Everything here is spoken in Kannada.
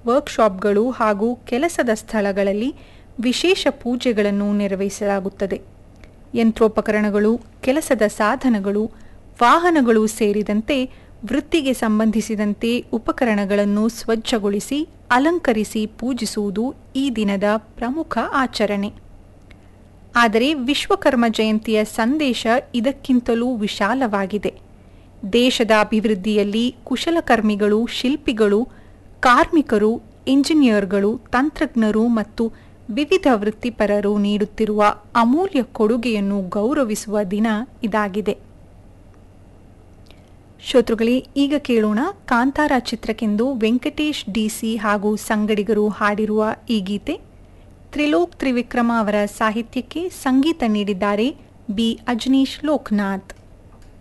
ವರ್ಕ್ಶಾಪ್ಗಳು ಹಾಗೂ ಕೆಲಸದ ಸ್ಥಳಗಳಲ್ಲಿ ವಿಶೇಷ ಪೂಜೆಗಳನ್ನು ನಿರ್ವಹಿಸಲಾಗುತ್ತದೆ ಯಂತ್ರೋಪಕರಣಗಳು ಕೆಲಸದ ಸಾಧನಗಳು ವಾಹನಗಳು ಸೇರಿದಂತೆ ವೃತ್ತಿಗೆ ಸಂಬಂಧಿಸಿದಂತೆ ಉಪಕರಣಗಳನ್ನು ಸ್ವಚ್ಛಗೊಳಿಸಿ ಅಲಂಕರಿಸಿ ಪೂಜಿಸುವುದು ಈ ದಿನದ ಪ್ರಮುಖ ಆಚರಣೆ ಆದರೆ ವಿಶ್ವಕರ್ಮ ಜಯಂತಿಯ ಸಂದೇಶ ಇದಕ್ಕಿಂತಲೂ ವಿಶಾಲವಾಗಿದೆ ದೇಶದ ಅಭಿವೃದ್ಧಿಯಲ್ಲಿ ಕುಶಲಕರ್ಮಿಗಳು ಶಿಲ್ಪಿಗಳು ಕಾರ್ಮಿಕರು ಇಂಜಿನಿಯರ್ಗಳು ತಂತ್ರಜ್ಞರು ಮತ್ತು ವಿವಿಧ ವೃತ್ತಿಪರರು ನೀಡುತ್ತಿರುವ ಅಮೂಲ್ಯ ಕೊಡುಗೆಯನ್ನು ಗೌರವಿಸುವ ದಿನ ಇದಾಗಿದೆ ಶ್ರೋತೃಗಳೇ ಈಗ ಕೇಳೋಣ ಕಾಂತಾರ ಚಿತ್ರಕ್ಕೆಂದು ವೆಂಕಟೇಶ್ ಡಿಸಿ ಹಾಗೂ ಸಂಗಡಿಗರು ಹಾಡಿರುವ ಈ ಗೀತೆ ತ್ರಿಲೋಕ್ ತ್ರಿವಿಕ್ರಮ ಅವರ ಸಾಹಿತ್ಯಕ್ಕೆ ಸಂಗೀತ ನೀಡಿದ್ದಾರೆ ಬಿ ಅಜನೀಶ್ ಲೋಕನಾಥ್